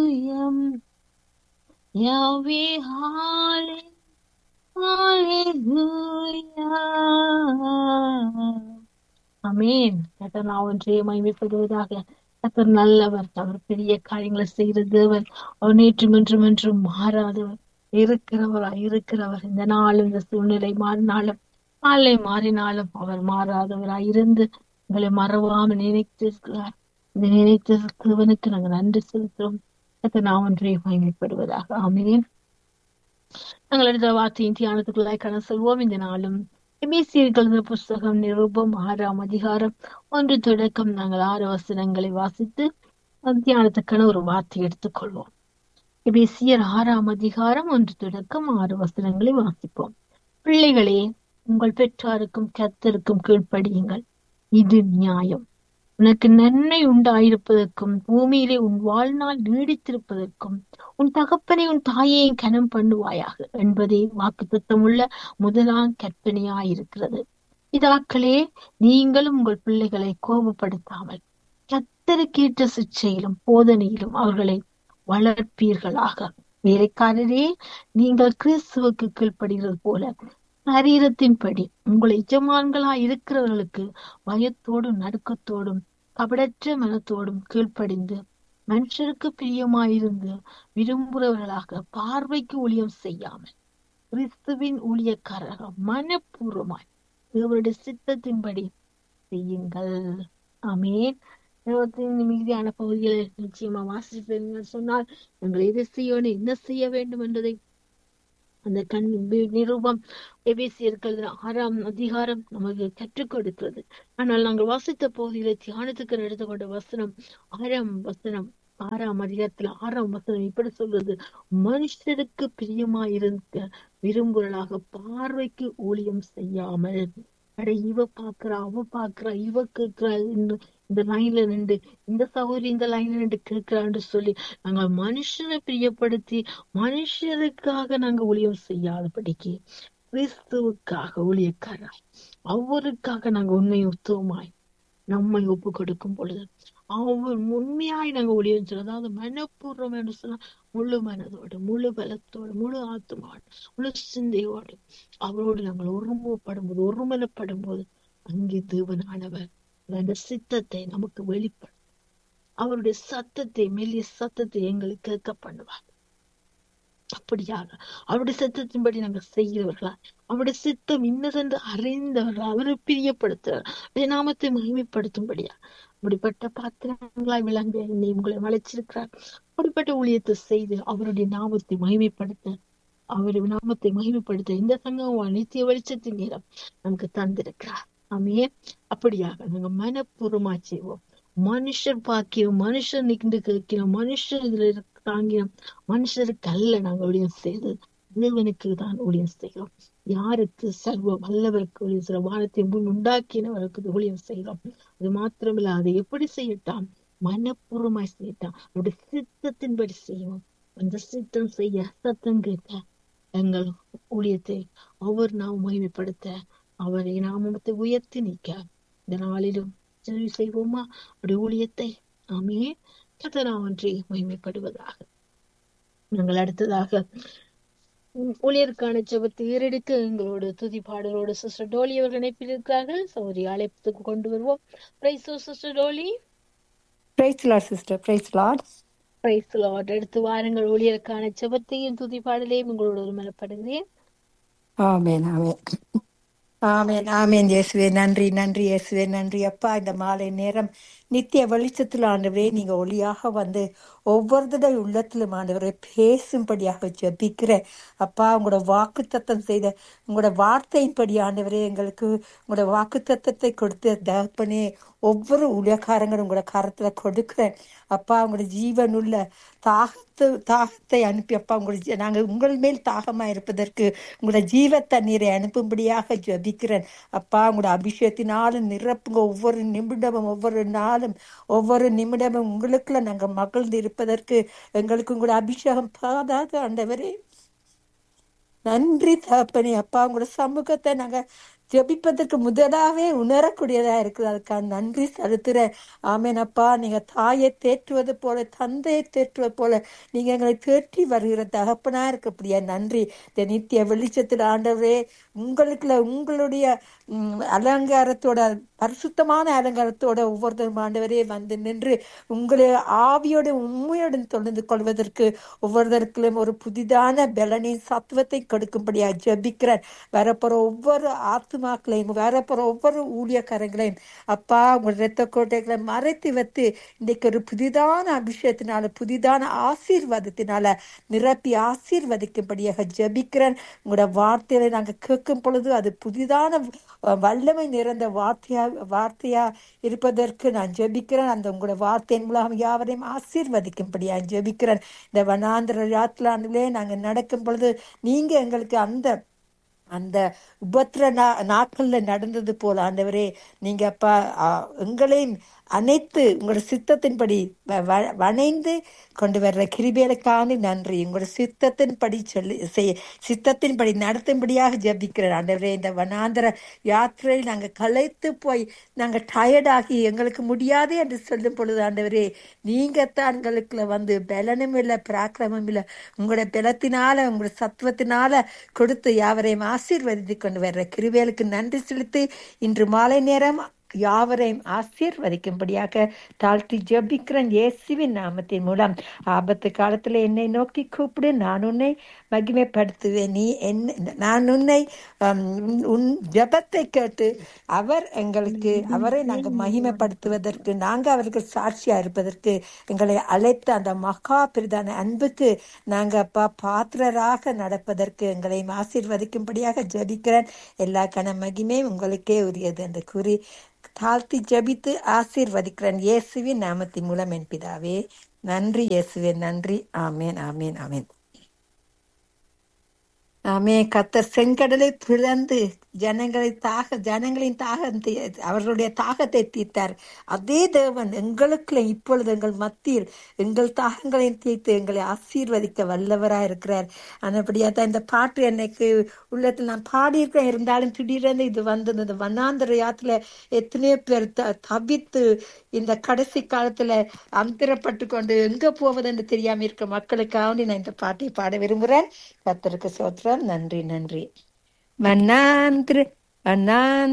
Yahweh, Hallelujah. Hallelujah. அமேன் கர்த்தர் நான் ஒன்றே மகிமைப்படுவதாக கர்த்தர் நல்லவர் அவர் பெரிய காரியங்களை செய்கிற தேவன் அவர் நேற்றும் என்றும் என்றும் மாறாதவர் இருக்கிறவரா இருக்கிறவர் இந்த நாளும் இந்த சூழ்நிலை மாறினாலும் நாளை மாறினாலும் அவர் மாறாதவராய் இருந்து உங்களை மறவாமல் நினைத்திருக்கிறார் இந்த நினைத்திருக்கிறவனுக்கு நாங்கள் நன்றி செலுத்துறோம் கர்த்தர் நான் ஒன்றே மகிமைப்படுவதாக ஆமேன் நாங்கள் எடுத்த வார்த்தையின் தியானத்துக்குள்ளாய் கடந்து செல்வோம் இந்த நாளும் எபேசியர்கள் புஸ்தகம் நிருபம் ஆறாம் அதிகாரம் ஒன்று தொடக்கம் நாங்கள் ஆறு வசனங்களை வாசித்து தியானத்துக்கான ஒரு வார்த்தை எடுத்துக்கொள்வோம் எபேசியர் ஆறாம் அதிகாரம் ஒன்று தொடக்கம் ஆறு வசனங்களை வாசிப்போம் பிள்ளைகளே உங்கள் பெற்றாருக்கும் கத்தருக்கும் கீழ்ப்படியுங்கள் இது நியாயம் உனக்கு நன்மை உண்டாயிருப்பதற்கும் பூமியிலே உன் வாழ்நாள் நீடித்திருப்பதற்கும் உன் தகப்பனை உன் தாயையும் கனம் பண்ணுவாயாக என்பதே வாக்கு உள்ள முதலாம் கற்பனையாயிருக்கிறது இதாக்களே நீங்களும் உங்கள் பிள்ளைகளை கோபப்படுத்தாமல் கத்தருக்கேற்ற சிக்ஷையிலும் போதனையிலும் அவர்களை வளர்ப்பீர்களாக வேலைக்காரரே நீங்கள் கிறிஸ்துவுக்கு கீழ்ப்படுகிறது போல சரீரத்தின்படி உங்கள் எஜமான்களா இருக்கிறவர்களுக்கு பயத்தோடும் நடுக்கத்தோடும் கபடற்ற மனத்தோடும் கீழ்ப்படிந்து மனுஷருக்கு பிரியமாயிருந்து விரும்புகிறவர்களாக பார்வைக்கு ஊழியம் செய்யாமல் கிறிஸ்துவின் ஊழியக்காரர்கள் மனப்பூர்வமாய் இவருடைய சித்தத்தின்படி செய்யுங்கள் ஆமேன் மிகுதியான பகுதிகளை நிச்சயமா வாசிப்பீர்கள் சொன்னால் நாங்கள் எதை செய்யணும் என்ன செய்ய வேண்டும் என்பதை அந்த கண் நிரூபம் எபேசியர்கள் ஆறாம் அதிகாரம் நமக்கு கற்றுக் கொடுக்கிறது ஆனால் நாங்கள் வாசித்த பகுதியில தியானத்துக்கு எடுத்துக்கொண்ட வசனம் ஆறாம் வசனம் ஆறாம் அதிகாரத்துல ஆறாம் வசனம் இப்படி சொல்றது மனுஷருக்கு பிரியமா இருக்க விரும்புகளாக பார்வைக்கு ஊழியம் செய்யாமல் அட இவ பாக்குறா அவ பாக்குறா இவ கேக்குறா இந்த லைன்ல நின்று இந்த சகோதரி இந்த லைன்ல நின்று கேட்கிறான்னு சொல்லி நாங்க மனுஷனை பிரியப்படுத்தி மனுஷருக்காக நாங்க ஊழியம் செய்யாதபடிக்கு கிறிஸ்துவுக்காக ஊழியக்காரா அவருக்காக நாங்க உண்மை உத்துவமாய் நம்மை ஒப்பு கொடுக்கும் பொழுது அவர் உண்மையாய் நாங்க ஊழியம் செய்யணும் அதாவது மனப்பூர்வம் என்று சொன்னா முழு மனதோடு முழு பலத்தோடு முழு ஆத்மாவோடு முழு சிந்தையோடு அவரோடு நாங்கள் ஒருமுகப்படும் போது ஒருமனப்படும் போது அங்கே தேவனானவர் அந்த சித்தத்தை நமக்கு வெளிப்படும் அவருடைய சத்தத்தை மெல்லிய சத்தத்தை எங்களுக்கு கேட்க பண்ணுவார் அப்படியாக அவருடைய சித்தத்தின்படி நாங்கள் செய்கிறவர்களா அவருடைய சித்தம் இன்னதென்று அறிந்தவர்களா அவரை பிரியப்படுத்துகிறார் நாமத்தை மகிமைப்படுத்தும்படியா அப்படிப்பட்ட பாத்திரங்களாய் விளங்க என்னை உங்களை வளைச்சிருக்கிறார் அப்படிப்பட்ட ஊழியத்தை செய்து அவருடைய நாமத்தை மகிமைப்படுத்த அவருடைய நாமத்தை மகிமைப்படுத்த இந்த சங்கம் நித்திய வெளிச்சத்தின் நேரம் நமக்கு தந்திருக்கிறார் ஆமையே அப்படியாக நாங்க மனப்பூர்வமா செய்வோம் மனுஷர் பாக்கியம் மனுஷர் நின்று கேட்கிறோம் மனுஷர் இதுல தாங்கினோம் மனுஷருக்கு அல்ல நாங்க ஊழியம் செய்தது தேவனுக்கு தான் ஊழியம் செய்கிறோம் யாருக்கு சர்வ வல்லவருக்கு ஊழியம் செய்யறோம் வானத்தை முன் உண்டாக்கினவருக்கு ஊழியம் செய்கிறோம் அது மாத்திரமில்ல அதை எப்படி செய்யட்டாம் மனப்பூர்வமாய் செய்யட்டாம் அவருடைய சித்தத்தின்படி செய்வோம் அந்த சித்தம் செய்ய சத்தம் கேட்க எங்கள் ஊழியத்தை ஒவ்வொரு நாமும் மகிமைப்படுத்த அவரை நாமத்தை உயர்த்தி நிற்க இந்த நாளிலும் செவி செய்வோமா அவருடைய ஊழியத்தை ஆமே கதனா ஒன்றே மகிமைப்படுவதாக நாங்கள் அடுத்ததாக ஊழியருக்கான ஜபத்தை ஏறெடுக்க எங்களோட துதி பாடலோடு சிஸ்டர் டோலி அவர்கள் இணைப்பில் இருக்கிறார்கள் சௌரி அழைப்புக்கு கொண்டு வருவோம் praise sister Dolly praise lord sister praise lord praise lord எடுத்து வாருங்கள் ஊழியருக்கான ஜபத்தையும் துதி பாடலையும் உங்களோடு ஒருமனப்படுகிறேன் ஆமேன் ஆமேன் ஆமேன் ஆமேன் இயேசுவே நன்றி நன்றி இயேசுவே நன்றி அப்பா இந்த மாலை நேரம் நித்திய வெளிச்சத்தில் ஆண்டவரே நீங்க ஒளியாக வந்து ஒவ்வொருத்தருடைய உள்ளத்திலும் ஆண்டவரே பேசும்படியாக ஜபிக்கிற அப்பா உங்களோட வாக்கு தத்தம் செய்த உங்களோட வார்த்தையின்படி ஆண்டவரே எங்களுக்கு உங்களோட வாக்கு தத்தத்தை கொடுத்த தகப்பனே ஒவ்வொரு ஊழியக்காரங்களும் உங்களோட கரத்துல கொடுக்கிறேன் அப்பா உங்களோட ஜீவனுள்ள தாகத்து தாகத்தை அனுப்பி அப்பா உங்களோட நாங்கள் உங்கள் மேல் தாகமா இருப்பதற்கு உங்களோட ஜீவ தண்ணீரை அனுப்பும்படியாக ஜபிக்கிறேன் அப்பா உங்களோட அபிஷேகத்தினாலும் நிரப்புங்க ஒவ்வொரு நிமிடமும் ஒவ்வொரு நாளும் ஒவ்வொரு நிமிடமும் உங்களுக்குள்ள நாங்கள் மகிழ்ந்து இருப்பதற்கு எங்களுக்கு உங்களோட அபிஷேகம் பாதாக ஆண்டவரே நன்றி தகப்பனே அப்பா உங்களோட சமூகத்தை நாங்க ஜெபிப்பதற்கு முதலாவே உணரக்கூடியதா இருக்குது அதுக்காக நன்றி செலுத்துறேன் ஆமேன் அப்பா நீங்க தாயை தேற்றுவது போல தந்தையை தேற்றுவது போல நீங்க எங்களை தேற்றி வருகிற தகப்பனா இருக்கக்கூடிய நன்றி இந்த நித்திய வெளிச்சத்தில் ஆண்டவரே உங்களுக்குள்ள உங்களுடைய ம், அலங்காரத்தோட பரிசுத்தமான அலங்காரத்தோட ஒவ்வொருத்தரும் ஆண்டவரே வந்து நின்று உங்களை ஆவியோட உண்மையுடன் தொடர்ந்து கொள்வதற்கு ஒவ்வொருத்தருக்கும் ஒரு புதிதான பலனின் சத்துவத்தை கொடுக்கும்படியா ஜெபிக்கிறேன் வரப்போற ஒவ்வொரு ஆத்மாக்களையும் வரப்போற ஒவ்வொரு ஊழியக்காரங்களையும் அப்பா உங்கள் இரத்த கோட்டைகளை மறைத்து வைத்து இன்னைக்கு ஒரு புதிதான அபிஷேகத்தினால புதிதான ஆசீர்வாதத்தினால நிரப்பி ஆசீர்வதிக்கும்படியாக ஜெபிக்கிறேன் உங்களோட வார்த்தைகளை நாங்கள் கேட்கும் பொழுது அது புதிதான அஹ், வல்லமை நிறைந்த வார்த்தையா வார்த்தையா இருப்பதற்கு நான் ஜெபிக்கிறேன் அந்த உங்களோட வார்த்தையின் மூலம் யாவரையும் ஆசீர்வதிக்கும்படியா ஜெபிக்கிறேன் இந்த வனாந்திர யாத்திராண்டிலே நாங்கள் நடக்கும் பொழுது நீங்க எங்களுக்கு அந்த அந்த உபத்திர நா நாட்கள்ல நடந்தது போல ஆண்டவரே நீங்க அப்பா ஆ, எங்களையும் அனைத்து உங்களோட சித்தத்தின்படி வ- வ- வணைந்து கொண்டு வர்ற கிருபேலுக்கான நன்றி உங்களோட சித்தத்தின்படி சொல்லி செய் சித்தத்தின்படி நடத்தும்படியாக ஜெபிக்கிறேன் ஆண்டவரே இந்த வனாந்தர யாத்திரையில் நாங்கள் களைத்து போய் நாங்கள் டயர்டாகி எங்களுக்கு முடியாது என்று சொல்லும் பொழுது ஆண்டவரே நீங்க தான் எங்களுக்குள்ள வந்து பலனும் இல்லை பராக்கிரமும் இல்லை உங்களோட பலத்தினால உங்களோட சத்துவத்தினால கொடுத்து யாவரையும் ஆசீர்வதித்து கொண்டு வர்ற கிருபேலுக்கு நன்றி செலுத்தி இன்று மாலை நேரம் யாவரையும் ஆசீர்வதிக்கும்படியாக தாழ்த்தி ஜெபிக்கிறேன் இயேசுவின் நாமத்தின் மூலம் ஆபத்து காலத்துல என்னை நோக்கி கூப்பிடு நான் உன்னை மகிமைப்படுத்துவேன் நீ என்ன நான் உன்னை ஆம், உன்- உன் ஜெபத்தை கேட்டு அவர் எங்களுக்கு அவரை நாங்கள் மகிமைப்படுத்துவதற்கு நாங்கள் அவருக்கு சாட்சியா இருப்பதற்கு எங்களை அழைத்த அந்த மகா பிரதான அன்புக்கு நாங்க அப்பா பாத்திரராக நடப்பதற்கு எங்களை ஆசீர்வதிக்கும்படியாக ஜெபிக்கிறேன் எல்லா கன மகிமையும் உங்களுக்கே உரியது என்று கூறி தாழ்த்தி ஜெபித்து ஆசீர்வதிக்கிறேன் இயேசுவின் நாமத்தின் மூலம் என் பிதாவே நன்றி இயேசுவே நன்றி ஆமேன் ஆமேன் ஆமேன் ஆமே கத்தர் செங்கடலை பிளந்து ஜனங்களை தாக ஜனங்களின் தாகத்தை அவர்களுடைய தாகத்தை தீர்த்தார் அதே தேவன் எங்களுக்குள்ள இப்பொழுது எங்கள் மத்தியில் எங்கள் தாகங்களையும் தீர்த்து எங்களை ஆசீர்வதிக்க வல்லவராக இருக்கிறார் அதுபடியா தான் இந்த பாட்டு எனக்கு உள்ளத்தில் நான் பாடியிருக்கேன் இருந்தாலும் திடீரென்று இது வந்தது இந்த வண்ணாந்தர யாத்துல எத்தனையோ பேர் த தவித்து இந்த கடைசி காலத்துல அந்தரப்பட்டு கொண்டு எங்க போவதுன்னு தெரியாம இருக்க மக்களுக்காக நான் இந்த பாட்டை பாட விரும்புகிறேன் கத்தருக்கு சோத்திரம் நன்றி நன்றி வண்ணாந்திர வண்ணாந்திர